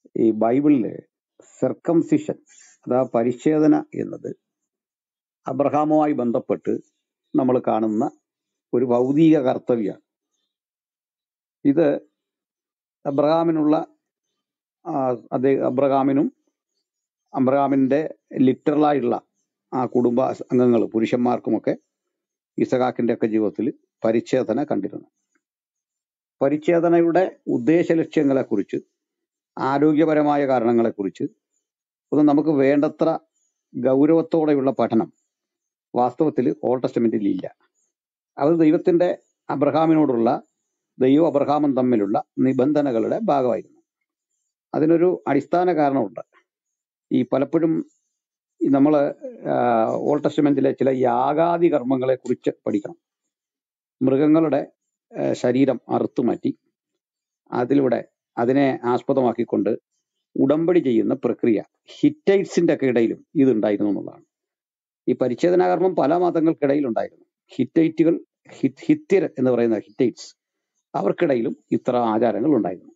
ഈ ബൈബിളില് സർക്കംസിഷൻ അഥവാ പരിച്ഛേദന എന്നത് അബ്രഹാമുമായി ബന്ധപ്പെട്ട് നമ്മൾ കാണുന്ന ഒരു ഭൗതിക കർത്തവ്യമാണ് ഇത് അബ്രഹാമിനുള്ള ആ, അതേ അബ്രഹാമിനും അബ്രഹാമിന്റെ ലിറ്ററലായിട്ടുള്ള ആ കുടുംബ അംഗങ്ങൾ പുരുഷന്മാർക്കുമൊക്കെ ഇസഹാക്കിന്റെ ഒക്കെ ജീവിതത്തിൽ പരിച്ഛേദന കണ്ടിരുന്നു പരിച്ഛേദനയുടെ ഉദ്ദേശ ലക്ഷ്യങ്ങളെക്കുറിച്ച് ആരോഗ്യപരമായ കാരണങ്ങളെക്കുറിച്ച് ഒന്നും നമുക്ക് വേണ്ടത്ര ഗൗരവത്തോടെയുള്ള പഠനം വാസ്തവത്തിൽ ഓൾഡ് ടെസ്റ്റമെന്റിൽ ഇല്ല അത് ദൈവത്തിന്റെ അബ്രഹാമിനോടുള്ള ദൈവം അബ്രഹാമും തമ്മിലുള്ള നിബന്ധനകളുടെ ഭാഗമായിരുന്നു അതിനൊരു അടിസ്ഥാന കാരണമുണ്ട് ഈ പലപ്പോഴും നമ്മൾ ഓൾഡ് ടെസ്റ്റമെന്റിലെ ചില യാഗാദി കർമ്മങ്ങളെ കുറിച്ച് പഠിക്കണം മൃഗങ്ങളുടെ ആ, ശരീരം അറുത്തു മാറ്റി അതിലൂടെ അതിനെ ആസ്പദമാക്കിക്കൊണ്ട് ഉടമ്പടി ചെയ്യുന്ന പ്രക്രിയ ഹിറ്റൈറ്റ്സിന്റെ ഒക്കെ ഇടയിലും ഇതുണ്ടായിരുന്നു എന്നുള്ളതാണ് ഈ പരിച്ഛേദനാകർമ്മം പല മതങ്ങൾക്കിടയിൽ ഉണ്ടായിരുന്നു ഹിറ്റൈറ്റുകൾ ഹിത് ഹിത്യർ എന്ന് പറയുന്ന ഹിറ്റൈറ്റ്സ് അവർക്കിടയിലും ഇത്ര ആചാരങ്ങൾ ഉണ്ടായിരുന്നു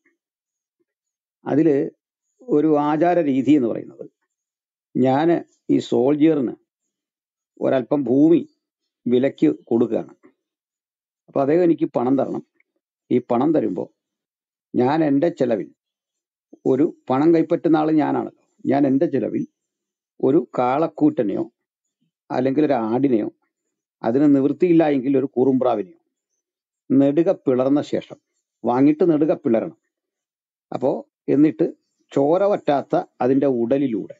അതില് ഒരു ആചാര രീതി എന്ന് പറയുന്നത് ഞാൻ ഈ സോൾജിയറിന് ഒരല്പം ഭൂമി വിലക്ക് കൊടുക്കുകയാണ് അപ്പൊ അദ്ദേഹം എനിക്ക് പണം തരണം ഈ പണം തരുമ്പോൾ ഞാൻ എൻ്റെ ചെലവിൽ ഒരു പണം കൈപ്പറ്റുന്ന ആള് ഞാനാണല്ലോ ഞാൻ എൻ്റെ ചെലവിൽ ഒരു കാളക്കൂറ്റനെയോ അല്ലെങ്കിൽ ഒരു ആടിനെയോ അതിന് നിവൃത്തിയില്ല എങ്കിൽ ഒരു കുറുമ്പ്രാവിനെയോ നെടുക പിളർന്ന ശേഷം വാങ്ങിയിട്ട് നെടുക പിളരണം അപ്പോ എന്നിട്ട് ചോര വറ്റാത്ത അതിന്റെ ഉടലിലൂടെ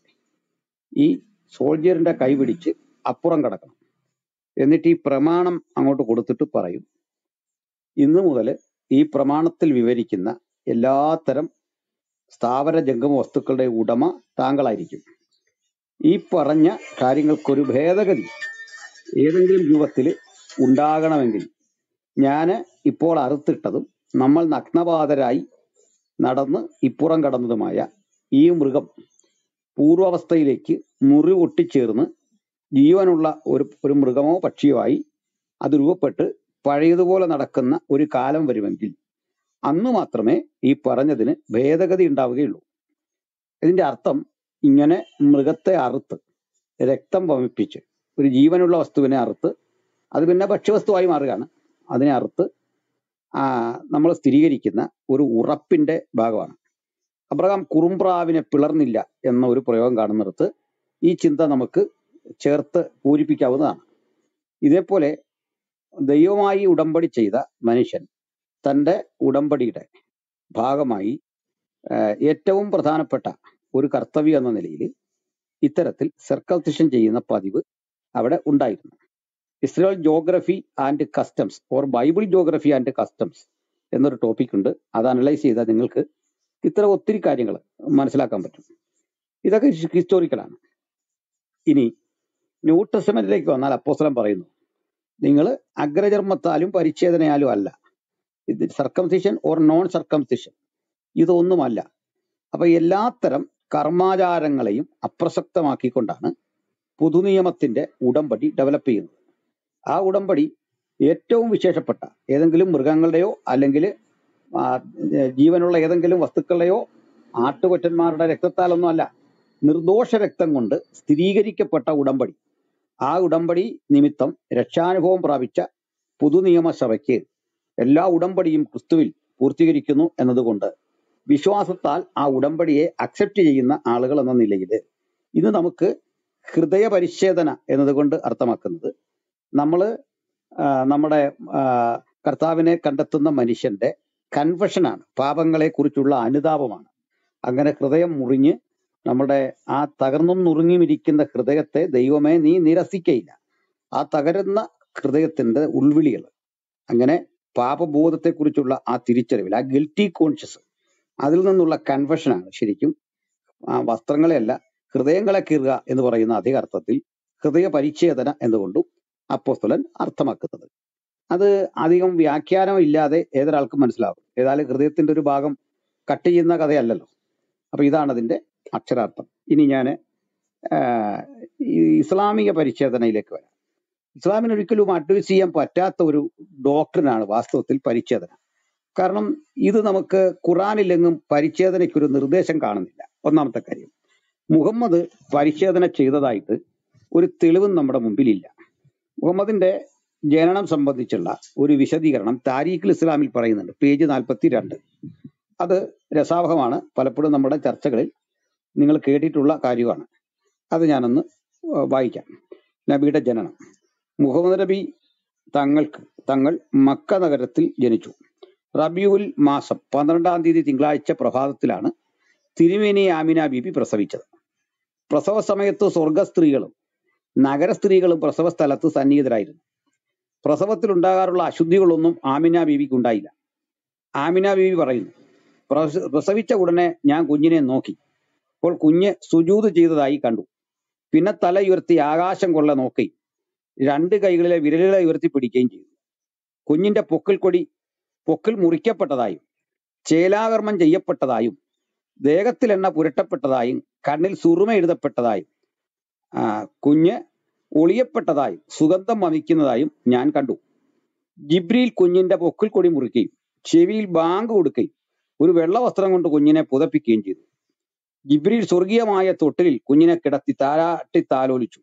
ഈ സോൾജിയറിന്റെ കൈ പിടിച്ച് അപ്പുറം കടക്കണം എന്നിട്ട് ഈ പ്രമാണം അങ്ങോട്ട് കൊടുത്തിട്ട് പറയും ഇന്നു മുതൽ ഈ പ്രമാണത്തിൽ വിവരിക്കുന്ന എല്ലാത്തരം സ്ഥാവര ജംഗമ വസ്തുക്കളുടെ ഉടമ താങ്കളായിരിക്കും ഈ പറഞ്ഞ കാര്യങ്ങൾക്കൊരു ഭേദഗതി ഏതെങ്കിലും രൂപത്തിൽ ഉണ്ടാകണമെങ്കിൽ ഞാൻ ഇപ്പോൾ അറുത്തിട്ടതും നമ്മൾ നഗ്നപാതരായി നടന്ന് ഇപ്പുറം കടന്നതുമായ ഈ മൃഗം പൂർവാവസ്ഥയിലേക്ക് മുറിവ് ഒട്ടിച്ചേർന്ന് ജീവനുള്ള ഒരു ഒരു മൃഗമോ പക്ഷിയോ ആയി അത് രൂപപ്പെട്ട് പഴയതുപോലെ നടക്കുന്ന ഒരു കാലം വരുമെങ്കിൽ അന്ന് മാത്രമേ ഈ പറഞ്ഞതിന് ഭേദഗതി ഉണ്ടാവുകയുള്ളൂ ഇതിന്റെ അർത്ഥം ഇങ്ങനെ മൃഗത്തെ അറുത്ത് രക്തം വമിപ്പിച്ച് ഒരു ജീവനുള്ള വസ്തുവിനെ അറുത്ത് അത് പിന്നെ ഭക്ഷ്യവസ്തുവായി മാറുകയാണ് അതിനെ അറുത്ത് ആ, നമ്മൾ സ്ഥിരീകരിക്കുന്ന ഒരു ഉറപ്പിന്റെ ഭാഗമാണ് അബ്രഹാം കുറുമ്പ്രാവിനെ പിളർന്നില്ല എന്ന ഒരു പ്രയോഗം കാണുന്നിടത്ത് ഈ ചിന്ത നമുക്ക് ചേർത്ത് പൂരിപ്പിക്കാവുന്നതാണ് ഇതേപോലെ ദൈവമായി ഉടമ്പടി ചെയ്ത മനുഷ്യൻ തന്റെ ഉടമ്പടിയുടെ ഭാഗമായി ആ, ഏറ്റവും പ്രധാനപ്പെട്ട ഒരു കർത്തവ്യം എന്ന നിലയിൽ ഇത്തരത്തിൽ സർക്കൾസിഷൻ ചെയ്യുന്ന പതിവ് അവിടെ ഉണ്ടായിരുന്നു Israel geography and customs or Bible geography and customs എന്നൊരു ടോപ്പിക് ഉണ്ട് അത് അനലൈസ് ചെയ്താൽ നിങ്ങൾക്ക് ഇത്തരം ഒത്തിരി കാര്യങ്ങൾ മനസ്സിലാക്കാൻ പറ്റും ഇതൊക്കെ ഹിസ്റ്റോറിക്കലാണ് ഇനി ന്യൂ ടെസ്റ്റമെന്റിലേക്ക് വന്നാൽ അപ്പോസ്തലൻ പറയുന്നു നിങ്ങൾ അഗ്രചർമ്മത്താലും പരിച്ഛേദനയാലും അല്ല ഇത് സർക്കംസിഷൻ ഓർ നോൺ സർക്കംസിഷൻ ഇതൊന്നുമല്ല അപ്പൊ എല്ലാത്തരം കർമാചാരങ്ങളെയും അപ്രസക്തമാക്കിക്കൊണ്ടാണ് പുതുനിയമത്തിന്റെ ഉടമ്പടി ഡെവലപ്പ് ചെയ്യുന്നത് ആ ഉടമ്പടി ഏറ്റവും വിശേഷപ്പെട്ട ഏതെങ്കിലും മൃഗങ്ങളുടെയോ അല്ലെങ്കിൽ ആ, ഏ, ജീവനുള്ള ഏതെങ്കിലും വസ്തുക്കളുടെയോ ആട്ടുകൊറ്റന്മാരുടെ രക്തത്താലൊന്നും അല്ല നിർദോഷ രക്തം കൊണ്ട് സ്ഥിരീകരിക്കപ്പെട്ട ഉടമ്പടി ആ ഉടമ്പടി നിമിത്തം രക്ഷാനുഭവം പ്രാപിച്ച പുതുനിയമസഭയ്ക്ക് എല്ലാ ഉടമ്പടിയും ക്രിസ്തുവിൽ പൂർത്തീകരിക്കുന്നു എന്നതുകൊണ്ട് വിശ്വാസത്താൽ ആ ഉടമ്പടിയെ അക്സെപ്റ്റ് ചെയ്യുന്ന ആളുകൾ എന്ന നിലയിൽ ഇത് നമുക്ക് ഹൃദയ പരിച്ഛേദന എന്നതുകൊണ്ട് അർത്ഥമാക്കുന്നത് നമ്മൾ നമ്മുടെ ആ, കർത്താവിനെ കണ്ടെത്തുന്ന മനുഷ്യന്റെ കൺഫഷനാണ് പാപങ്ങളെ കുറിച്ചുള്ള അനുതാപമാണ് അങ്ങനെ ഹൃദയം മുറിഞ്ഞ് നമ്മുടെ ആ തകർന്നും നുറുങ്ങിയിരിക്കുന്ന ഹൃദയത്തെ ദൈവമേ നീ നിരസിക്കയില്ല ആ തകരുന്ന ഹൃദയത്തിന്റെ ഉൾവിളികൾ അങ്ങനെ പാപബോധത്തെക്കുറിച്ചുള്ള ആ തിരിച്ചറിവിൽ ആ ഗിൽറ്റി കോൺഷ്യസ് അതിൽ നിന്നുള്ള കൺഫഷനാണ് ശരിക്കും ആ വസ്ത്രങ്ങളെയല്ല ഹൃദയങ്ങളെ കീറുക എന്ന് പറയുന്ന അധിക അർത്ഥത്തിൽ ഹൃദയ പരിച്ഛേദന എന്നുകൊണ്ടും അപ്പോസ്തലൻ അർത്ഥമാക്കുന്നത് അത് അധികം വ്യാഖ്യാനം ഇല്ലാതെ ഏതൊരാൾക്കും മനസ്സിലാവും ഏതായാലും ഹൃദയത്തിന്റെ ഒരു ഭാഗം കട്ട് ചെയ്യുന്ന കഥയല്ലല്ലോ അപ്പൊ ഇതാണ് അതിന്റെ അക്ഷരാർത്ഥം ഇനി ഞാൻ ഈ ഇസ്ലാമിക പരിച്ഛേദനയിലേക്ക് വരാം ഇസ്ലാമിന് ഒരിക്കലും അഡ്വൈസ് ചെയ്യാൻ പറ്റാത്ത ഒരു ഡോക്ടറിനാണ് വാസ്തവത്തിൽ പരിച്ഛേദന കാരണം ഇത് നമുക്ക് ഖുറാനിലെങ്ങും പരിച്ഛേദനയ്ക്കൊരു നിർദ്ദേശം കാണുന്നില്ല ഒന്നാമത്തെ കാര്യം മുഹമ്മദ് പരിച്ഛേദന ചെയ്തതായിട്ട് ഒരു തെളിവും നമ്മുടെ മുമ്പിലില്ല മുഹമ്മദിന്റെ ജനനം സംബന്ധിച്ചുള്ള ഒരു വിശദീകരണം താരീഖുൽ ഇസ്ലാമിൽ പറയുന്നുണ്ട് പേജ് നാൽപ്പത്തി രണ്ട് അത് രസാവഹമാണ് പലപ്പോഴും നമ്മുടെ ചർച്ചകളിൽ നിങ്ങൾ കേട്ടിട്ടുള്ള കാര്യമാണ് അത് ഞാനൊന്ന് ഏഹ് വായിക്കാം നബിയുടെ ജനനം മുഹമ്മദ് നബി തങ്ങൾക്ക് തങ്ങൾ മക്ക നഗരത്തിൽ ജനിച്ചു റബിയുൽ മാസം പന്ത്രണ്ടാം തീയതി തിങ്കളാഴ്ച പ്രഭാതത്തിലാണ് തിരുമേനി ആമിന ബീബി പ്രസവിച്ചത് പ്രസവ സമയത്ത് സ്വർഗ സ്ത്രീകളും നഗര സ്ത്രീകളും പ്രസവ സ്ഥലത്ത് സന്നിഹിതരായിരുന്നു പ്രസവത്തിൽ ഉണ്ടാകാറുള്ള അശുദ്ധികളൊന്നും ആമിന ബീവിക്ക് ഉണ്ടായില്ല ആമിന ബീവി പറയുന്നു പ്രസ- പ്രസവിച്ച ഉടനെ ഞാൻ കുഞ്ഞിനെ നോക്കി അപ്പോൾ കുഞ്ഞ് സുജൂത് ചെയ്തതായി കണ്ടു പിന്നെ തല ഉയർത്തി ആകാശം കൊള്ള നോക്കുകയും രണ്ട് കൈകളിലെ വിരലുകളെ ഉയർത്തി പിടിക്കുകയും ചെയ്തു കുഞ്ഞിന്റെ പൊക്കിൽ കൊടി പൊക്കിൽ മുറിക്കപ്പെട്ടതായും ചേലാകർമ്മം ചെയ്യപ്പെട്ടതായും ദേഹത്തിൽ എണ്ണ പുരട്ടപ്പെട്ടതായും കണ്ണിൽ സുറുമ എഴുതപ്പെട്ടതായും ആ, കുഞ്ഞ് ഒളിയപ്പെട്ടതായും സുഗന്ധം വമിക്കുന്നതായും ഞാൻ കണ്ടു ജിബ്രീൽ കുഞ്ഞിന്റെ പൊക്കിൽ കൊടി മുറിക്കുകയും ചെവിയിൽ ബാങ്ക് കൊടുക്കുകയും ഒരു വെള്ള വസ്ത്രം കൊണ്ട് കുഞ്ഞിനെ പുതപ്പിക്കുകയും ചെയ്തു ജിബ്രീൽ സ്വർഗീയമായ തൊട്ടിലിൽ കുഞ്ഞിനെ കിടത്തി താരാട്ടി താലോലിച്ചു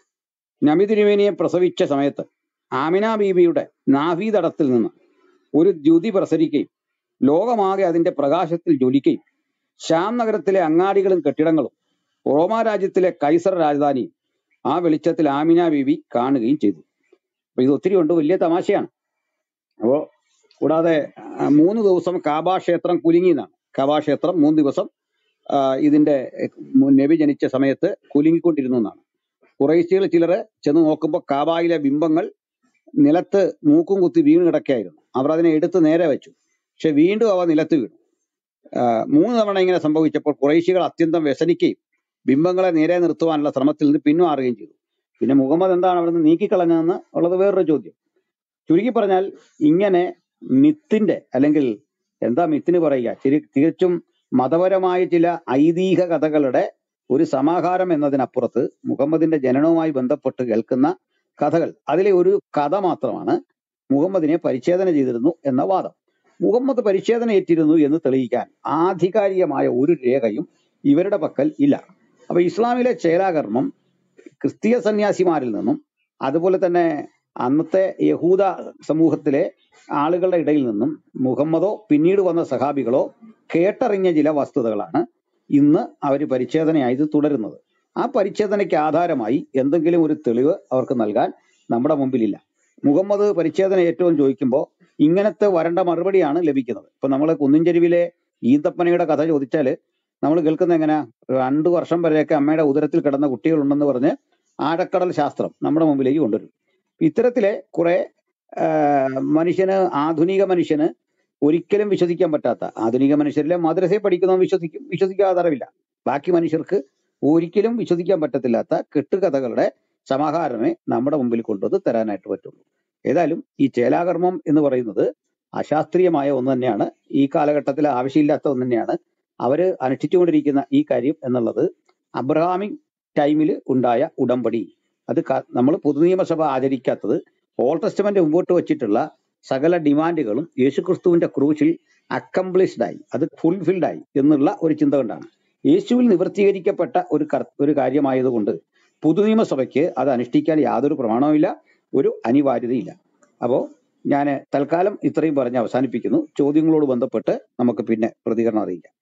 നബി തിരുമേനിയെ പ്രസവിച്ച സമയത്ത് ആമിന ബീബിയുടെ നാഭീതടത്തിൽ നിന്ന് ഒരു ദ്യുതി പ്രസരിക്കുകയും ലോകമാകെ അതിന്റെ പ്രകാശത്തിൽ ജ്വലിക്കുകയും ശ്യാം നഗരത്തിലെ അങ്ങാടികളും കെട്ടിടങ്ങളും റോമാ രാജ്യത്തിലെ കൈസർ രാജധാനിയും ആ വെളിച്ചത്തിൽ ആമിന ബീബി കാണുകയും ചെയ്തു അപ്പൊ ഇത് ഒത്തിരി ഉണ്ട് വലിയ തമാശയാണ് അപ്പോ കൂടാതെ ആ, മൂന്ന് ദിവസം കാബാ ക്ഷേത്രം കുലുങ്ങി എന്നാണ് കാബാ ക്ഷേത്രം മൂന്ന് ദിവസം ആ, ഇതിന്റെ എ, മു- നബി ജനിച്ച സമയത്ത് കുലുങ്ങിക്കൊണ്ടിരുന്നു എന്നാണ് കുറേശ്ശികൾ ചിലര് ചെന്ന് നോക്കുമ്പോൾ കാബായിലെ ബിംബങ്ങൾ നിലത്ത് മൂക്കും കുത്തി വീണ് കിടക്കുകയായിരുന്നു അവർ അതിനെ എടുത്ത് നേരെ വെച്ചു പക്ഷെ വീണ്ടും അവ നിലത്ത് വീണു ആ, മൂന്ന് തവണ ഇങ്ങനെ സംഭവിച്ചപ്പോൾ കുറേശ്ശികൾ അത്യന്തം വ്യസനിക്കുകയും ബിംബങ്ങളെ നേരെ നിർത്തുവാനുള്ള ശ്രമത്തിൽ നിന്ന് പിന്മാറുകയും ചെയ്തു പിന്നെ മുഹമ്മദ് എന്താണ് അവിടുന്ന് നീക്കിക്കളഞ്ഞതെന്ന് ഉള്ളത് വേറൊരു ചോദ്യം ചുരുക്കി പറഞ്ഞാൽ ഇങ്ങനെ മിത്തിന്റെ അല്ലെങ്കിൽ എന്താ മിത്തിന് പറയുക തിരി- തികച്ചും മതപരമായ ചില ഐതിഹ്യ കഥകളുടെ ഒരു സമാഹാരം എന്നതിനപ്പുറത്ത് മുഹമ്മദിന്റെ ജനനവുമായി ബന്ധപ്പെട്ട് കേൾക്കുന്ന കഥകൾ അതിലെ ഒരു കഥ മാത്രമാണ് മുഹമ്മദിനെ പരിച്ഛേദന ചെയ്തിരുന്നു എന്ന വാദം മുഹമ്മദ് പരിച്ഛേദന ഏറ്റിരുന്നു എന്ന് തെളിയിക്കാൻ ആധികാരികമായ ഒരു രേഖയും ഇവരുടെ പക്കൽ ഇല്ല അപ്പൊ ഇസ്ലാമിലെ ചേലാകർമ്മം ക്രിസ്തീയ സന്യാസിമാരിൽ നിന്നും അതുപോലെ തന്നെ അന്നത്തെ യഹൂദ സമൂഹത്തിലെ ആളുകളുടെ ഇടയിൽ നിന്നും മുഹമ്മദോ പിന്നീട് വന്ന സഹാബികളോ കേട്ടറിഞ്ഞ ചില വസ്തുതകളാണ് ഇന്ന് അവർ പരിച്ഛേദനയായത് തുടരുന്നത് ആ പരിച്ഛേദനയ്ക്ക് ആധാരമായി എന്തെങ്കിലും ഒരു തെളിവ് അവർക്ക് നൽകാൻ നമ്മുടെ മുമ്പിലില്ല മുഹമ്മദ് പരിച്ഛേദന ഏറ്റവും ചോദിക്കുമ്പോൾ ഇങ്ങനത്തെ വരണ്ട മറുപടിയാണ് ലഭിക്കുന്നത് ഇപ്പൊ നമ്മൾ കുന്നിൻചെരുവിലെ ഈന്തപ്പനയുടെ കഥ ചോദിച്ചാൽ നമ്മൾ കേൾക്കുന്ന എങ്ങനെ രണ്ടു വർഷം വരെയൊക്കെ അമ്മയുടെ ഉദരത്തിൽ കിടന്ന കുട്ടികളുണ്ടെന്ന് പറഞ്ഞ് ആഴക്കടൽ ശാസ്ത്രം നമ്മുടെ മുമ്പിലേക്ക് കൊണ്ടുവരും ഇത്തരത്തിലെ കുറെ ആ, മനുഷ്യന് ആധുനിക മനുഷ്യന് ഒരിക്കലും വിശ്വസിക്കാൻ പറ്റാത്ത ആധുനിക മനുഷ്യരിലെ മദ്രസയിൽ പഠിക്കുന്നവൻ വിശ്വസിക്കും വിശ്വസിക്കാതെ അറിവില്ല ബാക്കി മനുഷ്യർക്ക് ഒരിക്കലും വിശ്വസിക്കാൻ പറ്റത്തില്ലാത്ത കെട്ടുകഥകളുടെ സമാഹാരമേ നമ്മുടെ മുമ്പിൽ കൊണ്ടുവന്ന് തരാനായിട്ട് പറ്റുള്ളൂ ഏതായാലും ഈ ചേലാകർമ്മം എന്ന് പറയുന്നത് അശാസ്ത്രീയമായ ഒന്ന് തന്നെയാണ് ഈ കാലഘട്ടത്തിൽ ആവശ്യമില്ലാത്ത ഒന്ന് തന്നെയാണ് അവര് അനുഷ്ഠിച്ചുകൊണ്ടിരിക്കുന്ന ഈ കാര്യം എന്നുള്ളത് അബ്രഹാമിക് ടൈമിൽ ഉണ്ടായ ഉടമ്പടി അത് നമ്മൾ പൊതുനിയമസഭ ആചരിക്കാത്തത് ഓൾഡ് ടെസ്റ്റമെന്റ് മുമ്പോട്ട് വച്ചിട്ടുള്ള സകല ഡിമാൻഡുകളും യേശുക്രിസ്തുവിന്റെ ക്രൂശിൽ അക്കംപ്ലിഷ്ഡ് ആയി അത് ഫുൾഫിൽഡ് ആയി എന്നുള്ള ഒരു ചിന്ത കൊണ്ടാണ് യേശുവിൽ നിവർത്തീകരിക്കപ്പെട്ട ഒരു കർ- ഒരു കാര്യമായതുകൊണ്ട് പൊതുനിയമസഭയ്ക്ക് അത് അനുഷ്ഠിക്കാൻ യാതൊരു പ്രമാണവുമില്ല ഒരു അനിവാര്യതയില്ല അപ്പോ ഞാൻ തൽക്കാലം ഇത്രയും പറഞ്ഞ് അവസാനിപ്പിക്കുന്നു ചോദ്യങ്ങളോട് ബന്ധപ്പെട്ട് നമുക്ക് പിന്നെ പ്രതികരണം അറിയിക്കാം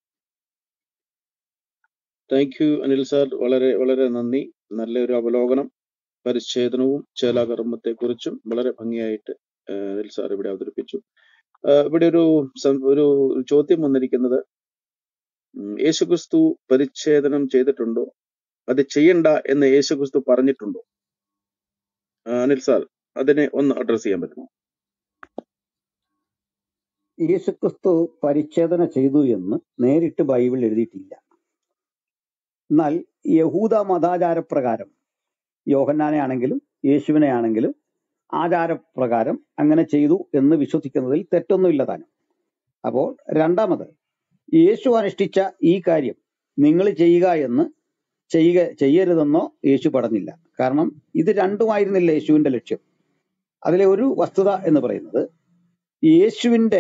താങ്ക് യു അനിൽ സാർ വളരെ വളരെ നന്ദി നല്ലൊരു അവലോകനം പരിച്ഛേദനവും ചേലാകർമ്മത്തെ കുറിച്ചും വളരെ ഭംഗിയായിട്ട് ആ, അനിൽ സാർ ഇവിടെ അവതരിപ്പിച്ചു ആ, ഇവിടെ ഒരു സം- ഒരു ചോദ്യം വന്നിരിക്കുന്നത് ഉം, യേശുക്രിസ്തു പരിച്ഛേദനം ചെയ്തിട്ടുണ്ടോ അത് ചെയ്യണ്ട എന്ന് യേശുക്രിസ്തു പറഞ്ഞിട്ടുണ്ടോ ആ, അനിൽ സാർ അതിനെ ഒന്ന് അഡ്രസ് ചെയ്യാൻ പറ്റുമോ യേശുക്രിസ്തു പരിച്ഛേദന ചെയ്തു എന്ന് നേരിട്ട് ബൈബിൾ എഴുതിയിട്ടില്ല എന്നാൽ യഹൂദ മതാചാരപ്രകാരം യോഹന്നാനെ ആണെങ്കിലും യേശുവിനെ ആണെങ്കിലും ആചാരപ്രകാരം അങ്ങനെ ചെയ്തു എന്ന് വിശ്വസിക്കുന്നതിൽ തെറ്റൊന്നുമില്ല താനും അപ്പോൾ രണ്ടാമത് യേശു അനുഷ്ഠിച്ച ഈ കാര്യം നിങ്ങൾ ചെയ്യുക എന്ന് ചെയ്യുക ചെയ്യരുതെന്നോ യേശു പറഞ്ഞില്ല കാരണം ഇത് രണ്ടുമായിരുന്നില്ല യേശുവിന്റെ ലക്ഷ്യം അതിലെ ഒരു വസ്തുത എന്ന് പറയുന്നത് യേശുവിന്റെ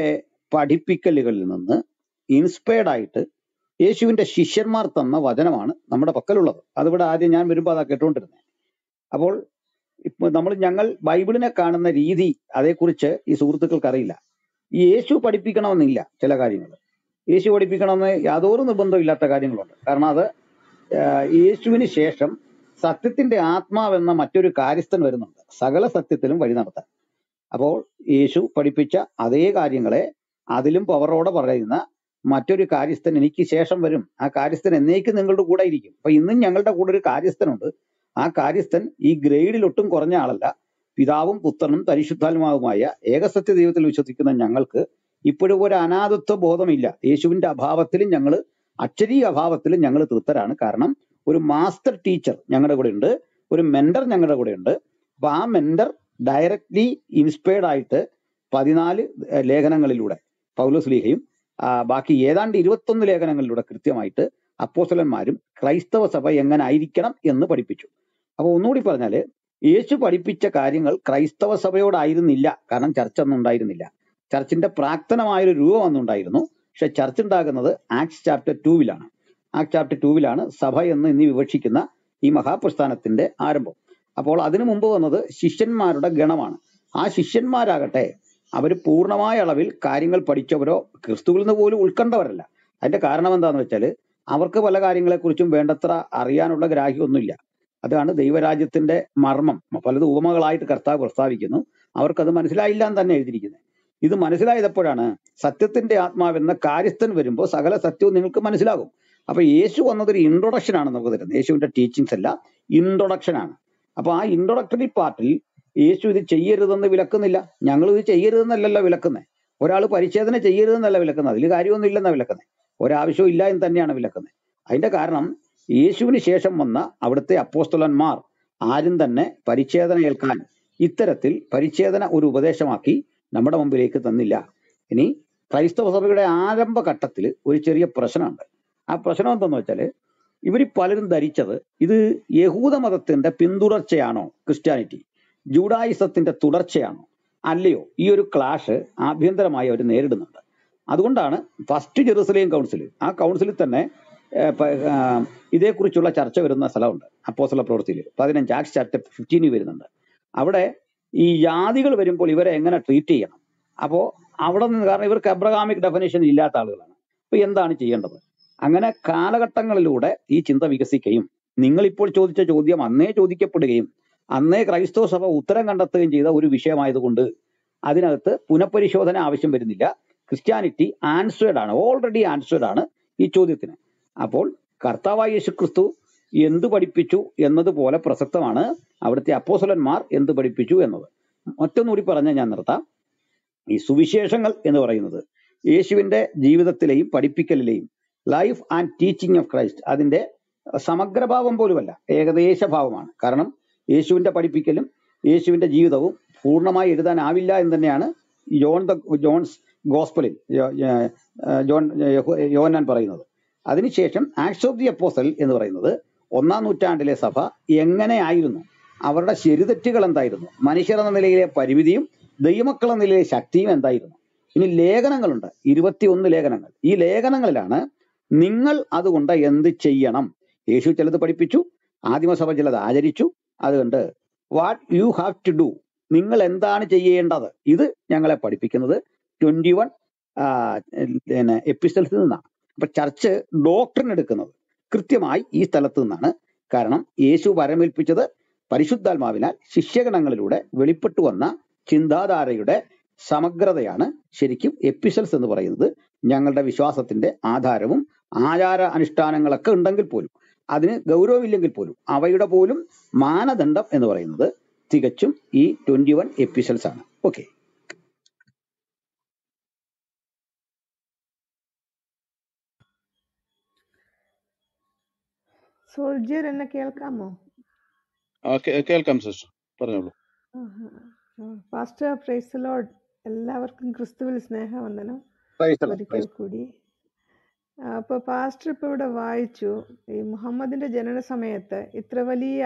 പഠിപ്പിക്കലുകളിൽ നിന്ന് ഇൻസ്പയർഡ് ആയിട്ട് യേശുവിന്റെ ശിഷ്യന്മാർ തന്ന വചനമാണ് നമ്മുടെ പക്കലുള്ളത് അതിവിടെ ആദ്യം ഞാൻ വരുമ്പോൾ അതാ കേട്ടുകൊണ്ടിരുന്നത് അപ്പോൾ ഇപ്പൊ നമ്മൾ ഞങ്ങൾ ബൈബിളിനെ കാണുന്ന രീതി അതേക്കുറിച്ച് ഈ സുഹൃത്തുക്കൾക്ക് അറിയില്ല ഈ യേശു പഠിപ്പിക്കണമെന്നില്ല ചില കാര്യങ്ങൾ യേശു പഠിപ്പിക്കണമെന്ന് യാതൊരു നിർബന്ധവും ഇല്ലാത്ത കാര്യങ്ങളുണ്ട് കാരണം അത് ആഹ് യേശുവിന് ശേഷം സത്യത്തിന്റെ ആത്മാവെന്ന മറ്റൊരു കാര്യസ്ഥൻ വരുന്നുണ്ട് സകല സത്യത്തിലും വഴി നടത്താൻ അപ്പോൾ യേശു പഠിപ്പിച്ച അതേ കാര്യങ്ങളെ അതിലും പവറോടെ പറയുന്ന മറ്റൊരു കാര്യസ്ഥൻ എനിക്ക് ശേഷം വരും ആ കാര്യസ്ഥൻ എന്നേക്കും നിങ്ങളുടെ കൂടെ ഇരിക്കും അപ്പൊ ഇന്നും ഞങ്ങളുടെ കൂടെ ഒരു കാര്യസ്ഥനുണ്ട് ആ കാര്യസ്ഥൻ ഈ ഗ്രേഡിൽ ഒട്ടും കുറഞ്ഞ ആളല്ല പിതാവും പുത്രനും പരിശുദ്ധാത്മാവുമായ ഏകസത്യ ദൈവത്തിൽ വിശ്വസിക്കുന്ന ഞങ്ങൾക്ക് ഇപ്പോഴും ഒരു അനാഥത്വ ബോധമില്ല യേശുവിന്റെ അഭാവത്തിലും ഞങ്ങൾ അക്ഷരീയ അഭാവത്തിലും ഞങ്ങൾ തൃപ്തരാണ് കാരണം ഒരു മാസ്റ്റർ ടീച്ചർ ഞങ്ങളുടെ കൂടെ ഉണ്ട് ഒരു മെന്റർ ഞങ്ങളുടെ കൂടെ ഉണ്ട് അപ്പൊ ആ മെന്റർ ഡയറക്ട്ലി ഇൻസ്പയർഡ് ആയിട്ട് പതിനാല് ഏഹ് ലേഖനങ്ങളിലൂടെ പൗലോസ് ലീഹയും ആ, ബാക്കി ഏതാണ്ട് ഇരുപത്തൊന്ന് ലേഖനങ്ങളിലൂടെ കൃത്യമായിട്ട് അപ്പോസ്തലന്മാരും ക്രൈസ്തവ സഭ എങ്ങനെ ആയിരിക്കണം എന്ന് പഠിപ്പിച്ചു അപ്പൊ ഒന്നുകൂടി പറഞ്ഞാല് യേശു പഠിപ്പിച്ച കാര്യങ്ങൾ ക്രൈസ്തവ സഭയോടായിരുന്നില്ല കാരണം ചർച്ച ഒന്നും ഉണ്ടായിരുന്നില്ല ചർച്ചിന്റെ പ്രാക്തനമായൊരു രൂപം അന്നുണ്ടായിരുന്നു പക്ഷെ ചർച്ച് ഉണ്ടാകുന്നത് ആക്സ് ചാപ്റ്റർ ടൂവിലാണ് ആക്ട് ചാപ്റ്റർ ടൂവിലാണ് സഭ എന്ന് ഇന്ന് വിവക്ഷിക്കുന്ന ഈ മഹാപ്രസ്ഥാനത്തിന്റെ ആരംഭം അപ്പോൾ അതിനു മുമ്പ് വന്നത് ശിഷ്യന്മാരുടെ ഗണമാണ് ആ ശിഷ്യന്മാരാകട്ടെ അവർ പൂർണ്ണമായ അളവിൽ കാര്യങ്ങൾ പഠിച്ചവരോ ക്രിസ്തുവിൽ നിന്ന് പോലും ഉൾക്കൊണ്ടവരല്ല അതിന്റെ കാരണം എന്താണെന്ന് വെച്ചാൽ അവർക്ക് പല കാര്യങ്ങളെക്കുറിച്ചും വേണ്ടത്ര അറിയാനുള്ള ഗ്രാഹ്യമൊന്നുമില്ല അതാണ് ദൈവരാജ്യത്തിന്റെ മർമ്മം പലത് ഉപമകളായിട്ട് കർത്താവ് പ്രസ്താവിക്കുന്നു അവർക്കത് മനസ്സിലായില്ല എന്ന് തന്നെ എഴുതിയിരിക്കുന്നത് ഇത് മനസ്സിലായപ്പോഴാണ് സത്യത്തിന്റെ ആത്മാവെന്ന കാര്യസ്ഥൻ വരുമ്പോൾ സകല സത്യവും നിങ്ങൾക്ക് മനസ്സിലാകും അപ്പൊ യേശു വന്നതൊരു ഇൻട്രൊഡക്ഷൻ ആണ് നമുക്ക് തരുന്നത് യേശുവിന്റെ ടീച്ചിങ്സ് അല്ല ഇൻട്രൊഡക്ഷൻ ആണ് അപ്പൊ ആ ഇൻട്രൊഡക്ടറി പാർട്ടിൽ യേശു ഇത് ചെയ്യരുതെന്ന് വിലക്കുന്നില്ല ഞങ്ങൾ ഇത് ചെയ്യരുതെന്നല്ലല്ലോ വിലക്കുന്നത് ഒരാൾ പരിച്ഛേദന ചെയ്യരുതെന്നല്ല വിലക്കുന്നത് അതിൽ കാര്യമൊന്നും ഇല്ലെന്നാ വിലക്കുന്നത് ഒരാവശ്യവും ഇല്ല എന്ന് തന്നെയാണ് വിലക്കുന്നത് അതിന്റെ കാരണം യേശുവിന് ശേഷം വന്ന അവിടുത്തെ അപ്പോസ്തലന്മാർ ആരും തന്നെ പരിച്ഛേദന ഏൽക്കാൻ ഇത്തരത്തിൽ പരിച്ഛേദന ഒരു ഉപദേശമാക്കി നമ്മുടെ മുമ്പിലേക്ക് തന്നില്ല ഇനി ക്രൈസ്തവ സഭയുടെ ആരംഭ ഘട്ടത്തിൽ ഒരു ചെറിയ പ്രശ്നമുണ്ട് ആ പ്രശ്നം എന്തെന്ന് വെച്ചാല് ഇവർ പലരും ധരിച്ചത് ഇത് യഹൂദ മതത്തിന്റെ പിന്തുടർച്ചയാണോ ക്രിസ്ത്യാനിറ്റി ജൂഡായിസത്തിന്റെ തുടർച്ചയാണോ അല്ലയോ ഈ ഒരു ക്ലാഷ് ആഭ്യന്തരമായി അവർ നേരിടുന്നുണ്ട് അതുകൊണ്ടാണ് ഫസ്റ്റ് ജെറുസലേം കൗൺസിൽ ആ കൗൺസിലിൽ തന്നെ ഏർ, പ- ആ, ഇതേക്കുറിച്ചുള്ള ചർച്ച വരുന്ന സ്ഥലമുണ്ട് അപ്പോസ്തല പ്രവൃത്തിയിൽ പതിനഞ്ച് ആക്സ് ചാപ്റ്റർ ഫിഫ്റ്റീനിൽ വരുന്നുണ്ട് അവിടെ ഈ ജാതികൾ വരുമ്പോൾ ഇവരെ എങ്ങനെ ട്രീറ്റ് ചെയ്യണം അപ്പോ അവിടെ നിന്ന് കാരണം ഇവർക്ക് അബ്രഹാമിക് ഡെഫിനേഷൻ ഇല്ലാത്ത ആളുകളാണ് അപ്പൊ എന്താണ് ചെയ്യേണ്ടത് അങ്ങനെ കാലഘട്ടങ്ങളിലൂടെ ഈ ചിന്ത വികസിക്കുകയും നിങ്ങൾ ഇപ്പോൾ ചോദിച്ച ചോദ്യം അന്നേ ചോദിക്കപ്പെടുകയും അന്നേ ക്രൈസ്തവ സഭ ഉത്തരം കണ്ടെത്തുകയും ചെയ്ത ഒരു വിഷയമായതുകൊണ്ട് അതിനകത്ത് പുനഃപരിശോധന ആവശ്യം വരുന്നില്ല ക്രിസ്ത്യാനിറ്റി ആൻസേർഡ് ആണ് ഓൾറെഡി ആൻസേർഡ് ആണ് ഈ ചോദ്യത്തിന് അപ്പോൾ കർത്താവായ യേശു ക്രിസ്തു എന്ത് പഠിപ്പിച്ചു എന്നതുപോലെ പ്രസക്തമാണ് അവിടുത്തെ അപ്പോസലന്മാർ എന്ത് പഠിപ്പിച്ചു എന്നത് മറ്റൊന്നുകൂടി പറഞ്ഞ് ഞാൻ നിർത്താം ഈ സുവിശേഷങ്ങൾ എന്ന് പറയുന്നത് യേശുവിന്റെ ജീവിതത്തിലെയും പഠിപ്പിക്കലിലെയും life and teaching of Christ അതിന്റെ സമഗ്രഭാവം പോലുമല്ല ഏകദേശ ഭാവമാണ് കാരണം യേശുവിന്റെ പഠിപ്പിക്കലും യേശുവിന്റെ ജീവിതവും പൂർണ്ണമായി എഴുതാനാവില്ല എന്ന് തന്നെയാണ് ജോൺ ദ ജോൺസ് ഗോസ്പലിൽ ജോ- ഏർ ജോൺ യഹോ- യോഹന്നാൻ പറയുന്നത് അതിനുശേഷം ആക്ട്സ് ഓഫ് ദി അപ്പോസൽ എന്ന് പറയുന്നത് ഒന്നാം നൂറ്റാണ്ടിലെ സഭ എങ്ങനെയായിരുന്നു അവരുടെ ശരിതെറ്റുകൾ എന്തായിരുന്നു മനുഷ്യർ എന്ന നിലയിലെ പരിമിതിയും ദൈവമക്കൾ എന്ന നിലയിലെ ശക്തിയും എന്തായിരുന്നു ഇനി ലേഖനങ്ങളുണ്ട് ഇരുപത്തിയൊന്ന് ലേഖനങ്ങൾ ഈ ലേഖനങ്ങളിലാണ് നിങ്ങൾ അതുകൊണ്ട് എന്ത് ചെയ്യണം യേശു ചിലത് പഠിപ്പിച്ചു ആദിമസഭ ചിലത് ആചരിച്ചു അതുകൊണ്ട് what you have to do നിങ്ങൾ എന്താണ് ചെയ്യേണ്ടത് ഇത് ഞങ്ങളെ പഠിപ്പിക്കുന്നത് ട്വന്റി വൺ പിന്നെ എപ്പിസൽസിൽ നിന്നാണ് അപ്പൊ ചർച്ച് ഡോക്ടറിന് എടുക്കുന്നത് കൃത്യമായി ഈ സ്ഥലത്ത് നിന്നാണ് കാരണം യേശു വരമേൽപ്പിച്ചത് പരിശുദ്ധാത്മാവിനാൽ ശിഷ്യഗണങ്ങളിലൂടെ വെളിപ്പെട്ടു വന്ന ചിന്താധാരയുടെ സമഗ്രതയാണ് ശരിക്കും എപ്പിസൽസ് എന്ന് പറയുന്നത് ഞങ്ങളുടെ വിശ്വാസത്തിന്റെ ആധാരവും ആചാര അനുഷ്ഠാനങ്ങളൊക്കെ ഉണ്ടെങ്കിൽ പോലും അതിന് ഗൗരവമില്ലെങ്കിൽ പോലും അവയുടെ പോലും മാനദണ്ഡം എന്ന് പറയുന്നത് തികച്ചും ഈ ട്വന്റി വൺ എപ്പിസൽസ് ആണ് ഓക്കെ സോൾജിയർ എന്നെ കേൾക്കാമോ ആ, കേ- കേൾക്കാം സിസ്റ്റർ പറഞ്ഞോളൂ പാസ്റ്റർ പ്രൈസ് ലോഡ് എല്ലാവർക്കും ക്രിസ്തുവിൽ സ്നേഹവന്ദനം Praise the Lord, ഒരിക്കൽ praise the Lord. കൂടി അപ്പോൾ പാസ്റ്റർ ഇപ്പോൾ ഇവിടെ വായിച്ചു ഈ മുഹമ്മദിന്റെ ജനന സമയത്ത് ഇത്ര വലിയ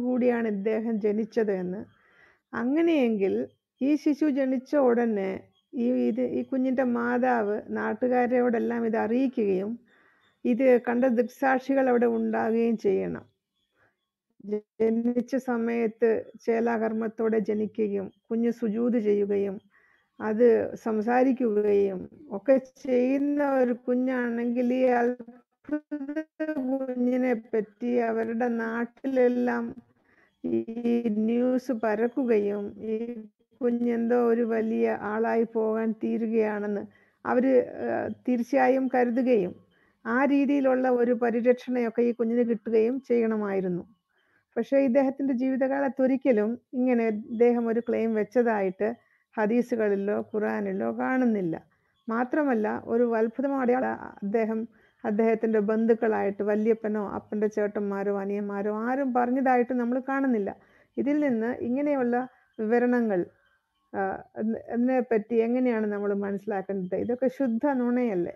അത്ഭുതങ്ങളോടുകൂടിയാണ് ഇദ്ദേഹം ജനിച്ചത് എന്ന് അങ്ങനെയെങ്കിൽ ഈ ശിശു ജനിച്ച ഉടനെ ഈ ഇത് ഈ കുഞ്ഞിൻ്റെ മാതാവ് നാട്ടുകാരോടെല്ലാം ഇത് അറിയിക്കുകയും ഇത് കണ്ട ദൃക്സാക്ഷികൾ അവിടെ ഉണ്ടാകുകയും ചെയ്യണം ജനിച്ച സമയത്ത് ചേലാകർമ്മത്തോടെ ജനിക്കുകയും കുഞ്ഞ് സുജൂത് ചെയ്യുകയും അത് സംസാരിക്കുകയും ഒക്കെ ചെയ്യുന്ന ഒരു കുഞ്ഞാണെങ്കിൽ ഈ അത്ഭുത കുഞ്ഞിനെ പറ്റി അവരുടെ നാട്ടിലെല്ലാം ഈ ന്യൂസ് പരക്കുകയും ഈ കുഞ്ഞെന്തോ ഒരു വലിയ ആളായി പോകാൻ തീരുകയാണെന്ന് അവർ തീർച്ചയായും കരുതുകയും ആ രീതിയിലുള്ള ഒരു പരിരക്ഷണയൊക്കെ ഈ കുഞ്ഞിന് കിട്ടുകയും ചെയ്യണമായിരുന്നു പക്ഷേ ഇദ്ദേഹത്തിൻ്റെ ജീവിതകാലത്ത് ഒരിക്കലും ഇങ്ങനെ ഇദ്ദേഹം ഒരു ക്ലെയിം വെച്ചതായിട്ട് ഹദീസുകളിലോ ഖുറാനിലോ കാണുന്നില്ല മാത്രമല്ല ഒരു അത്ഭുതമായ അദ്ദേഹം അദ്ദേഹത്തിൻ്റെ ബന്ധുക്കളായിട്ട് വല്യപ്പനോ അപ്പൻ്റെ ചേട്ടന്മാരോ അനിയന്മാരോ ആരും പറഞ്ഞതായിട്ട് നമ്മൾ കാണുന്നില്ല ഇതിൽ നിന്ന് ഇങ്ങനെയുള്ള വിവരണങ്ങൾ ആ, എന്ന് അതിനെ പറ്റി എങ്ങനെയാണ് നമ്മൾ മനസ്സിലാക്കേണ്ടത് ഇതൊക്കെ ശുദ്ധ നുണയല്ലേ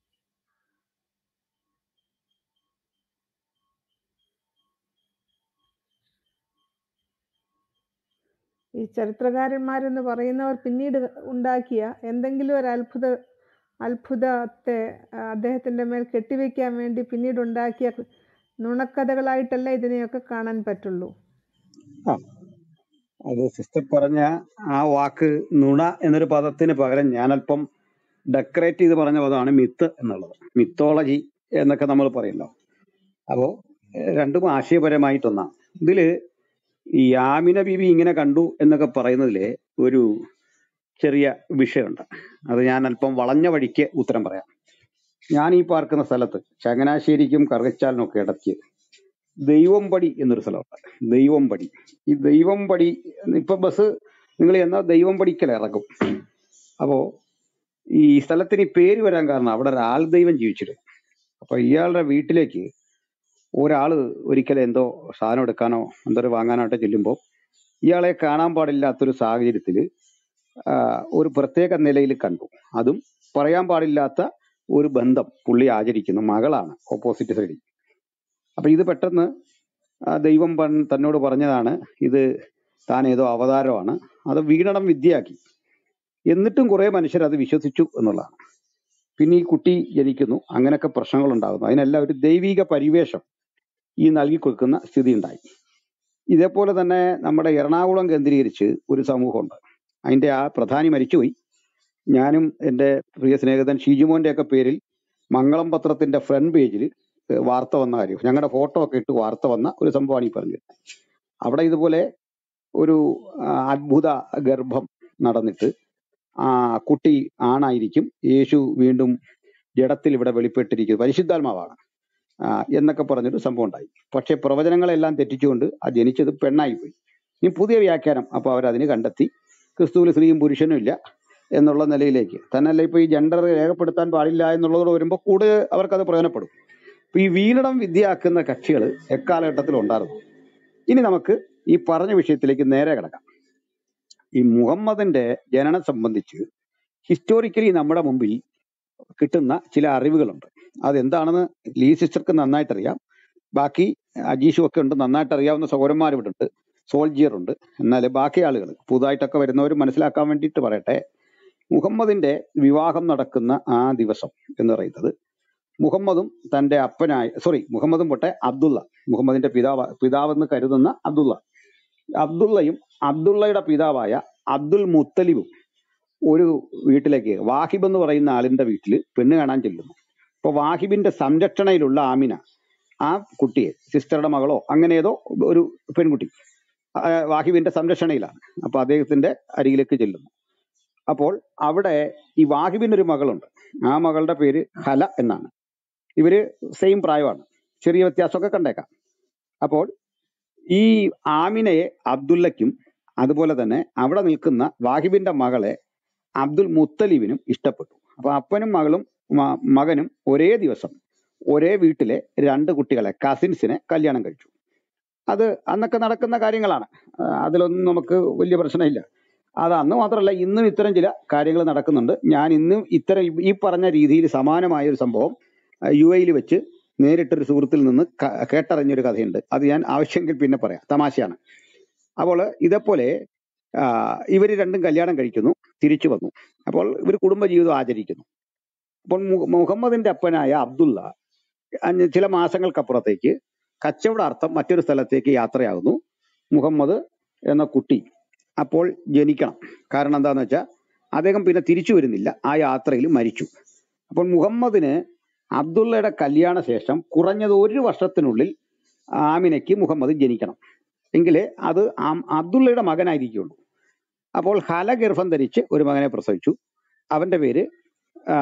ഈ ചരിത്രകാരന്മാരെന്ന് പറയുന്നവർ പിന്നീട് ഉണ്ടാക്കിയ എന്തെങ്കിലും ഒരു അത്ഭുത അത്ഭുതത്തെ ആ, അദ്ദേഹത്തിൻ്റെ മേൽ കെട്ടിവെക്കാൻ വേണ്ടി പിന്നീട് ഉണ്ടാക്കിയ നുണക്കഥകളായിട്ടല്ല ഇതിനെയൊക്കെ കാണാൻ പറ്റുള്ളൂ ആ അത് സിസ്റ്റർ പറഞ്ഞ ആ വാക്ക് നുണ എന്നൊരു പദത്തിന് പകരം ഞാനല്പം ഡെക്കറേറ്റ് ചെയ്ത് പറഞ്ഞ പദമാണ് മിത്ത് എന്നുള്ളത് മിത്തോളജി എന്നൊക്കെ നമ്മൾ പറയല്ലോ അപ്പോ ഏഹ് രണ്ടും ആശയപരമായിട്ടൊന്നാണ് ഇതില് ഈ യാമിന ബീബി ഇങ്ങനെ കണ്ടു എന്നൊക്കെ പറയുന്നതില് ഒരു ചെറിയ വിഷയമുണ്ട് അത് ഞാൻ അല്പം വളഞ്ഞ വഴിക്ക് ഉത്തരം പറയാം ഞാൻ ഈ പാർക്കുന്ന സ്ഥലത്ത് ചങ്ങനാശ്ശേരിക്കും കറുകച്ചാലിനും ഒക്കെ ഇടയ്ക്ക് ദൈവംപടി എന്നൊരു സ്ഥലമുണ്ട് ദൈവംപടി ഈ ദൈവംപടി ഇപ്പൊ ബസ് നിങ്ങൾ എന്നാൽ ദൈവംപടിക്കൽ ഇറങ്ങും അപ്പോ ഈ സ്ഥലത്തിന് ഈ പേര് വരാൻ കാരണം അവിടെ ഒരു ആൾ ദൈവം ജീവിച്ചിരുന്നു അപ്പൊ ഇയാളുടെ വീട്ടിലേക്ക് ഒരാള് ഒരിക്കലും എന്തോ സാധനം എടുക്കാനോ എന്തോ ഒരു വാങ്ങാനായിട്ട് ചെല്ലുമ്പോൾ ഇയാളെ കാണാൻ പാടില്ലാത്തൊരു സാഹചര്യത്തില് ആ, ഒരു പ്രത്യേക നിലയിൽ കണ്ടു അതും പറയാൻ പാടില്ലാത്ത ഒരു ബന്ധം പുള്ളി ആചരിക്കുന്നു മകളാണ് ഓപ്പോസിറ്റ് സൈഡിൽ അപ്പൊ ഇത് പെട്ടെന്ന് ആ ദൈവം പൺ- തന്നോട് പറഞ്ഞതാണ് ഇത് താൻ ഏതോ അവതാരമാണ് അത് വീണടം വിദ്യയാക്കി എന്നിട്ടും കുറെ മനുഷ്യർ അത് വിശ്വസിച്ചു എന്നുള്ളതാണ് പിന്നെ ഈ കുട്ടി ജനിക്കുന്നു അങ്ങനെയൊക്കെ പ്രശ്നങ്ങൾ ഉണ്ടാകുന്നു അതിനെല്ലാം ഒരു ദൈവിക പരിവേഷം ഈ നൽകി കൊടുക്കുന്ന സ്ഥിതി ഉണ്ടായി ഇതേപോലെ തന്നെ നമ്മുടെ എറണാകുളം കേന്ദ്രീകരിച്ച് ഒരു സമൂഹമുണ്ട് അതിന്റെ ആ പ്രധാനി മരിച്ചുപോയി ഞാനും എൻ്റെ പ്രിയ സ്നേഹിതൻ ഷിജുമോന്റെ ഒക്കെ പേരിൽ മംഗളം പത്രത്തിന്റെ ഫ്രണ്ട് പേജിൽ വാർത്ത വന്ന കാര്യം ഞങ്ങളുടെ ഫോട്ടോ ഒക്കെ ഇട്ട് വാർത്ത വന്ന ഒരു സംഭവമാണ് ഈ പറഞ്ഞത് അവിടെ ഇതുപോലെ ഒരു ആ, അത്ഭുത ഗർഭം നടന്നിട്ട് ആ കുട്ടി ആണായിരിക്കും യേശു വീണ്ടും ജഡത്തിൽ ഇവിടെ വെളിപ്പെട്ടിരിക്കുന്നു പരിശുദ്ധാത്മാവാണ് ആ, എന്നൊക്കെ പറഞ്ഞൊരു സംഭവം ഉണ്ടായി പക്ഷെ പ്രവചനങ്ങളെല്ലാം തെറ്റിച്ചുകൊണ്ട് ആ ജനിച്ചത് പെണ്ണായി പോയി ഇനി പുതിയ വ്യാഖ്യാനം അപ്പൊ അവരതിന് കണ്ടെത്തി ക്രിസ്തുവിൽ സ്ത്രീയും പുരുഷനും ഇല്ല എന്നുള്ള നിലയിലേക്ക് തന്നല്ല ഇപ്പൊ ഈ ജെൻഡർ രേഖപ്പെടുത്താൻ പാടില്ല എന്നുള്ളതോട് വരുമ്പോൾ കൂടുതൽ അവർക്കത് പ്രയോജനപ്പെടും ഇപ്പൊ ഈ വീണടം വിദ്യയാക്കുന്ന കക്ഷികൾ എക്കാലഘട്ടത്തിൽ ഉണ്ടായിരുന്നു ഇനി നമുക്ക് ഈ പറഞ്ഞ വിഷയത്തിലേക്ക് നേരെ കിടക്കാം ഈ മുഹമ്മദിന്റെ ജനനം സംബന്ധിച്ച് ഹിസ്റ്റോറിക്കലി നമ്മുടെ മുമ്പിൽ കിട്ടുന്ന ചില അറിവുകളുണ്ട് അതെന്താണെന്ന് ലീ സിസ്റ്റർക്ക് നന്നായിട്ട് അറിയാം ബാക്കി അജീഷും ഒക്കെ ഉണ്ട് നന്നായിട്ട് അറിയാവുന്ന സൗരന്മാർ ഇവിടെ ഉണ്ട് സോൾജിയർ ഉണ്ട് എന്നാൽ ബാക്കി ആളുകൾ പുതുതായിട്ടൊക്കെ വരുന്നവർ മനസ്സിലാക്കാൻ വേണ്ടിയിട്ട് പറയട്ടെ മുഹമ്മദിന്റെ വിവാഹം നടക്കുന്ന ആ ദിവസം എന്ന് പറയുന്നത് മുഹമ്മദും തന്റെ അപ്പനായ സോറി മുഹമ്മദും പൊട്ടെ അബ്ദുള്ള മുഹമ്മദിന്റെ പിതാവ് പിതാവെന്ന് കരുതുന്ന അബ്ദുള്ള അബ്ദുള്ളയും അബ്ദുള്ളയുടെ പിതാവായ അബ്ദുൽ മുത്തലിബും ഒരു വീട്ടിലേക്ക് വാഹിബ് എന്ന് പറയുന്ന ആളിന്റെ വീട്ടിൽ പെണ്ണ് കാണാൻ ചെല്ലുന്നു അപ്പൊ വാഹിബിന്റെ സംരക്ഷണയിലുള്ള ആമിന ആ കുട്ടിയെ സിസ്റ്ററുടെ മകളോ അങ്ങനെ ഏതോ ഒരു പെൺകുട്ടി ആ, വാഹിബിന്റെ സംരക്ഷണയിലാണ് അപ്പൊ അദ്ദേഹത്തിന്റെ അരികിലേക്ക് ചെല്ലുന്നു അപ്പോൾ അവിടെ ഈ വാഹിബിന് ഒരു മകളുണ്ട് ആ മകളുടെ പേര് ഹല എന്നാണ് ഇവര് സെയിം പ്രായമാണ് ചെറിയ വ്യത്യാസമൊക്കെ കണ്ടേക്കാം അപ്പോൾ ഈ ആമിനയെ അബ്ദുള്ളയ്ക്കും അതുപോലെ തന്നെ അവിടെ നിൽക്കുന്ന വാഹിബിന്റെ മകളെ അബ്ദുൽ മുത്തലിബിനും ഇഷ്ടപ്പെട്ടു അപ്പൊ അപ്പനും മകളും മ- മകനും ഒരേ ദിവസം ഒരേ വീട്ടിലെ രണ്ട് കുട്ടികളെ കസിൻസിനെ കല്യാണം കഴിച്ചു അത് അന്നൊക്കെ നടക്കുന്ന കാര്യങ്ങളാണ് ആ, അതിലൊന്നും നമുക്ക് വലിയ പ്രശ്നമില്ല അത് അന്ന് മാത്രമല്ല ഇന്നും ഇത്തരം ചില കാര്യങ്ങൾ നടക്കുന്നുണ്ട് ഞാൻ ഇന്നും ഇത്തരം ഈ ഈ പറഞ്ഞ രീതിയിൽ സമാനമായ ഒരു സംഭവം യു എയിൽ വെച്ച് നേരിട്ടൊരു സുഹൃത്തിൽ നിന്ന് ക- കേട്ടറിഞ്ഞൊരു കഥയുണ്ട് അത് ഞാൻ ആവശ്യമെങ്കിൽ പിന്നെ പറയാം തമാശയാണ് അപ്പോൾ ഇതേപോലെ ഇവർ രണ്ടും കല്യാണം കഴിക്കുന്നു തിരിച്ചു വന്നു അപ്പോൾ ഇവർ കുടുംബജീവിതം ആചരിക്കുന്നു അപ്പോൾ മു- മുഹമ്മദിന്റെ അപ്പനായ അബ്ദുള്ള അഞ്ച് ചില മാസങ്ങൾക്കപ്പുറത്തേക്ക് കച്ചവടാർത്ഥം മറ്റൊരു സ്ഥലത്തേക്ക് യാത്രയാകുന്നു മുഹമ്മദ് എന്ന കുട്ടി അപ്പോൾ ജനിക്കണം കാരണം എന്താന്ന് വെച്ചാൽ അദ്ദേഹം പിന്നെ തിരിച്ചു വരുന്നില്ല ആ യാത്രയിൽ മരിച്ചു അപ്പോൾ മുഹമ്മദിന് അബ്ദുള്ളയുടെ കല്യാണ ശേഷം കുറഞ്ഞത് ഒരു വർഷത്തിനുള്ളിൽ ആമിനയ്ക്ക് മുഹമ്മദ് ജനിക്കണം എങ്കിലേ അത് ആം- അബ്ദുള്ളയുടെ മകനായിരിക്കുള്ളൂ അപ്പോൾ ഹല ഗർഭം ധരിച്ച് ഒരു മകനെ പ്രസവിച്ചു അവന്റെ പേര് ആ,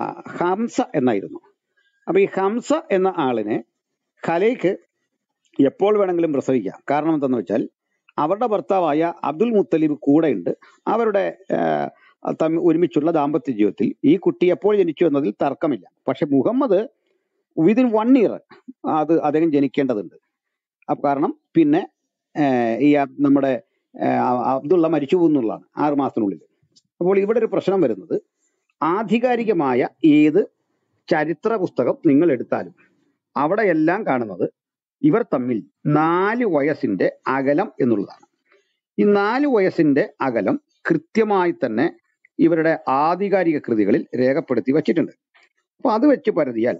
ഹംസ എന്നായിരുന്നു അപ്പൊ ഈ ഹംസ എന്ന ആളിനെ ഖലയ്ക്ക് എപ്പോൾ വേണമെങ്കിലും പ്രസവിക്കാം കാരണം എന്തെന്ന് വെച്ചാൽ അവരുടെ ഭർത്താവായ അബ്ദുൽ മുത്തലിബ് കൂടെയുണ്ട് അവരുടെ ആ, തമ്മി ഒരുമിച്ചുള്ള ദാമ്പത്യ ജീവിതത്തിൽ ഈ കുട്ടി എപ്പോൾ ജനിച്ചു എന്നതിൽ തർക്കമില്ല പക്ഷെ മുഹമ്മദ് വിതിൻ വൺ ഇയർ അത് അദ്ദേഹം ജനിക്കേണ്ടതുണ്ട് അപ്പൊ കാരണം പിന്നെ ആ, ഈ അബ് നമ്മുടെ ആ, അബ്ദുള്ള മരിച്ചു പോകുന്നുള്ളതാണ് ആറ് മാസത്തിനുള്ളിൽ അപ്പോൾ ഇവിടെ ഒരു പ്രശ്നം വരുന്നത് ആധികാരികമായ ഏത് ചരിത്ര പുസ്തകം നിങ്ങൾ എടുത്താലും അവിടെയെല്ലാം കാണുന്നത് ഇവർ തമ്മിൽ നാല് വയസ്സിന്റെ അകലം എന്നുള്ളതാണ് ഈ നാല് വയസ്സിന്റെ അകലം കൃത്യമായി തന്നെ ഇവരുടെ ആധികാരിക കൃതികളിൽ രേഖപ്പെടുത്തി വച്ചിട്ടുണ്ട് അപ്പൊ അത് വെച്ച് പരതിയാൽ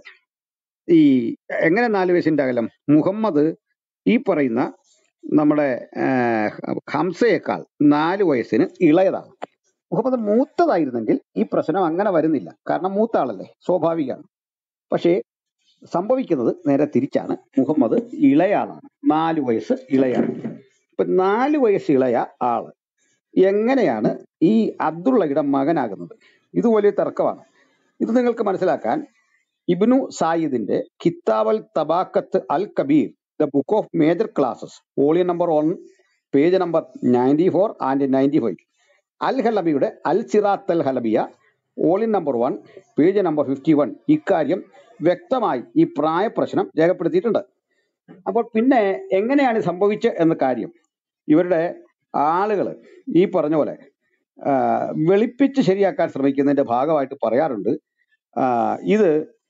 ഈ എങ്ങനെ നാല് വയസ്സിന്റെ അകലം മുഹമ്മദ് ഈ പറയുന്ന നമ്മുടെ ആഹ്, ഹംസയേക്കാൾ നാല് വയസ്സിന് ഇളയതാണ് മുഹമ്മദ് മൂത്തതായിരുന്നെങ്കിൽ ഈ പ്രശ്നം അങ്ങനെ വരുന്നില്ല കാരണം മൂത്ത ആളല്ലേ സ്വാഭാവികമാണ് പക്ഷേ സംഭവിക്കുന്നത് നേരെ തിരിച്ചാണ് മുഹമ്മദ് ഇളയാളാണ് നാല് വയസ്സ് ഇളയാണ് ഇപ്പൊ നാല് വയസ്സ് ഇളയ ആള് എങ്ങനെയാണ് ഈ അബ്ദുള്ളയുടെ മകനാകുന്നത് ഇത് വലിയ തർക്കമാണ് ഇത് നിങ്ങൾക്ക് മനസ്സിലാക്കാൻ ഇബ്നു സായിദിന്റെ കിതാബൽ തബാക്കത്ത് അൽ കബീർ the book of major classes volume number one page number ninety four and ninety five അൽ ഹലബിയുടെ അൽ സിറാത്ത് അൽ ഹലബിയ volume number one page number fifty one ഇക്കാര്യം വ്യക്തമായി ഈ പ്രായ പ്രശ്നം രേഖപ്പെടുത്തിയിട്ടുണ്ട് അപ്പോൾ പിന്നെ എങ്ങനെയാണ് സംഭവിച്ചത് എന്ന കാര്യം ഇവരുടെ ആളുകൾ ഈ പറഞ്ഞ പോലെ ആ, വെളുപ്പിച്ച് ശരിയാക്കാൻ ശ്രമിക്കുന്നതിന്റെ ഭാഗമായിട്ട് പറയാറുണ്ട് ആ, ഇത്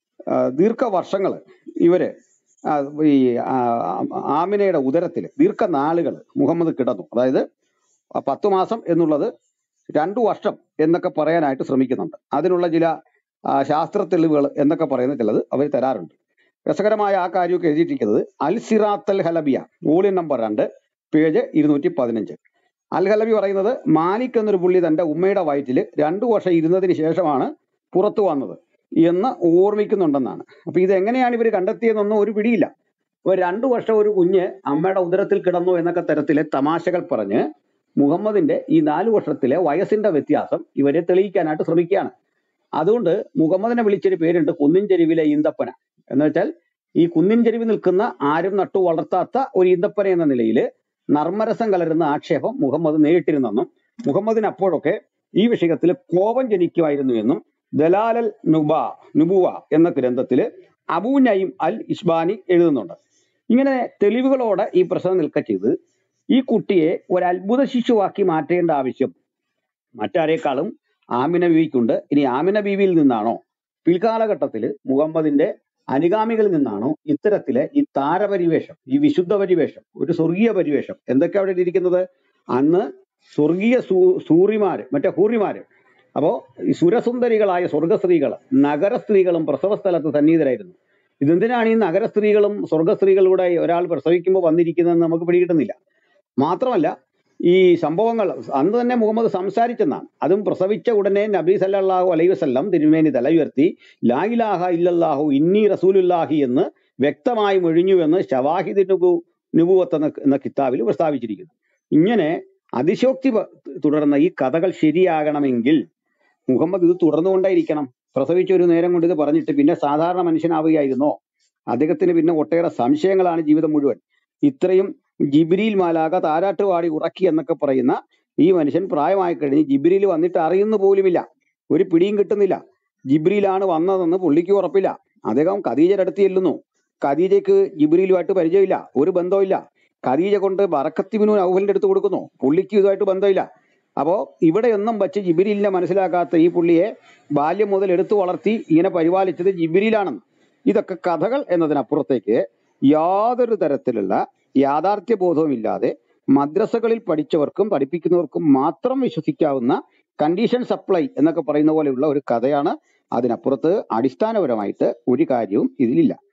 ദീർഘവർഷങ്ങൾ ഇവര് ആ, ഈ ആ, ആമിനയുടെ ഉദരത്തിൽ ദീർഘനാളുകൾ മുഹമ്മദ് കിടന്നു അതായത് ആ പത്ത് മാസം എന്നുള്ളത് രണ്ടു വർഷം എന്നൊക്കെ പറയാനായിട്ട് ശ്രമിക്കുന്നുണ്ട് അതിനുള്ള ചില ആ, ശാസ്ത്ര തെളിവുകൾ എന്നൊക്കെ പറയുന്ന ചിലത് അവർ തരാറുണ്ട് രസകരമായ ആ കാര്യമൊക്കെ എഴുതിയിരിക്കുന്നത് അൽ സിറാത്തൽ ഹലബിയ വോളിയം നമ്പർ രണ്ട് പേജ് ഇരുന്നൂറ്റി പതിനഞ്ച് അൽ ഹലബി പറയുന്നത് മാലിക് എന്നൊരു പുള്ളി തന്റെ ഉമ്മയുടെ വയറ്റിൽ രണ്ടു വർഷം ഇരുന്നതിന് ശേഷമാണ് പുറത്തു വന്നത് എന്ന് ഓർമ്മിക്കുന്നുണ്ടെന്നാണ് അപ്പൊ ഇത് എങ്ങനെയാണ് ഇവർ കണ്ടെത്തിയതെന്നൊന്നും ഒരു പിടിയില്ല അപ്പൊ രണ്ടു വർഷം ഒരു കുഞ്ഞ് അമ്മയുടെ ഉദരത്തിൽ കിടന്നു എന്നൊക്കെ തരത്തിലെ തമാശകൾ പറഞ്ഞ് മുഹമ്മദിന്റെ ഈ നാല് വർഷത്തിലെ വയസ്സിന്റെ വ്യത്യാസം ഇവരെ തെളിയിക്കാനായിട്ട് ശ്രമിക്കുകയാണ് അതുകൊണ്ട് മുഹമ്മദിനെ വിളിച്ചൊരു പേരുണ്ട് കുന്നിൻ ചെരുവിലെ ഈന്തപ്പന എന്ന് വെച്ചാൽ ഈ കുന്നിൻ ചെരുവിൽ നിൽക്കുന്ന ആരും നട്ടു വളർത്താത്ത ഒരു ഈന്തപ്പന എന്ന നിലയിൽ നർമ്മരസം കലരുന്ന ആക്ഷേപം മുഹമ്മദ് നേരിട്ടിരുന്നെന്നും മുഹമ്മദിന് അപ്പോഴൊക്കെ ഈ വിഷയത്തിൽ കോപം ജനിക്കുമായിരുന്നു എന്നും ദലാലൽ നുബ നുബുവ എന്ന ഗ്രന്ഥത്തിൽ അബൂ നയിം അൽ ഇസ്ബാനി എഴുതുന്നുണ്ട് ഇങ്ങനെ തെളിവുകളോടെ ഈ പ്രശ്നം നിൽക്ക ചെയ്ത് ഈ കുട്ടിയെ ഒരു അത്ഭുത ശിശുവാക്കി മാറ്റേണ്ട ആവശ്യം മറ്റാരേക്കാളും ആമിന ബീവിക്കുണ്ട് ഇനി ആമിന ബീവിയിൽ നിന്നാണോ പിൽക്കാലഘട്ടത്തിൽ മുഹമ്മദിന്റെ അനുഗാമികളിൽ നിന്നാണോ ഇത്തരത്തിലെ ഈ താരപരിവേഷം ഈ വിശുദ്ധ പരിവേഷം ഒരു സ്വർഗീയ പരിവേഷം എന്തൊക്കെ അവിടെ ഇരിക്കുന്നത് അന്ന് സ്വർഗീയ സൂ സൂറിമാര് മറ്റേ ഹൂറിമാര് അപ്പോ ഈ സുരസുന്ദരികളായ സ്വർഗസ്ത്രീകൾ നഗരസ്ത്രീകളും പ്രസവ സ്ഥലത്ത് സന്നിഹിതരായിരുന്നു ഇതെന്തിനാണ് ഈ നഗരസ്ത്രീകളും സ്വർഗസ്ത്രീകളുടെ ഒരാൾ പ്രസവിക്കുമ്പോൾ വന്നിരിക്കുന്നതെന്ന് നമുക്ക് പിടികിട്ടുന്നില്ല മാത്രമല്ല ഈ സംഭവങ്ങൾ അന്ന് തന്നെ മുഹമ്മദ് സംസാരിച്ചെന്നാണ് അതും പ്രസവിച്ച ഉടനെ നബി സല്ലല്ലാഹു അലൈഹി വസല്ലം തിരുമേനി തല ഉയർത്തി ലാ ഇലാഹ ഇല്ലല്ലാഹു ഇന്നി റസൂലുല്ലാഹി എന്ന് വ്യക്തമായി മൊഴിഞ്ഞുവെന്ന് ഷവാഹിദ് നുബു നുബുവത്ത് എന്ന എന്ന കിതാബിൽ പ്രസ്താവിച്ചിരിക്കുന്നു ഇങ്ങനെ അതിശോക്തി പ- തുടർന്ന ഈ കഥകൾ ശരിയാകണമെങ്കിൽ മുഹമ്മദ് ഇത് തുടർന്നുകൊണ്ടേയിരിക്കണം പ്രസവിച്ച ഒരു നേരം കൊണ്ട് ഇത് പറഞ്ഞിട്ട് പിന്നെ സാധാരണ മനുഷ്യനാവുകയായിരുന്നോ അദ്ദേഹത്തിന് പിന്നെ ഒട്ടേറെ സംശയങ്ങളാണ് ജീവിതം മുഴുവൻ ഇത്രയും ജിബിരിയിൽ മാലാക താരാട്ടുപാടി ഉറക്കി എന്നൊക്കെ പറയുന്ന ഈ മനുഷ്യൻ പ്രായമായി കഴിഞ്ഞ് ജിബിരിയിൽ വന്നിട്ട് അറിയുന്നു പോലുമില്ല ഒരു പിടിയും കിട്ടുന്നില്ല ജിബ്രിയിലാണ് വന്നതെന്ന് പുള്ളിക്ക് ഉറപ്പില്ല അദ്ദേഹം ഖദീജയുടെ അടുത്ത് ചെല്ലുന്നു ഖദീജയ്ക്ക് ജിബ്രിയിലുമായിട്ട് പരിചയമില്ല ഒരു ബന്ധവുമില്ല ഖദീജ കൊണ്ട് ബറക്കത്തിബിനു നൗഫലിന്റെ അടുത്ത് കൊടുക്കുന്നു പുള്ളിക്ക് ഇതുമായിട്ട് ബന്ധമില്ല അപ്പോ ഇവിടെയൊന്നും വച്ച് ജിബിരിലിനെ മനസ്സിലാക്കാത്ത ഈ പുള്ളിയെ ബാല്യം മുതൽ എടുത്തു വളർത്തി ഇങ്ങനെ പരിപാലിച്ചത് ജിബിരിയിലാണെന്ന് ഇതൊക്കെ കഥകൾ എന്നതിനപ്പുറത്തേക്ക് യാതൊരു തരത്തിലുള്ള യാഥാർത്ഥ്യ ബോധവുമില്ലാതെ മദ്രസകളിൽ പഠിച്ചവർക്കും പഠിപ്പിക്കുന്നവർക്കും മാത്രം വിശ്വസിക്കാവുന്ന കണ്ടീഷൻ സപ്ലൈ എന്നൊക്കെ പറയുന്ന പോലെയുള്ള ഒരു കഥയാണ് അതിനപ്പുറത്ത് അടിസ്ഥാനപരമായിട്ട് ഒരു കാര്യവും ഇതിലില്ല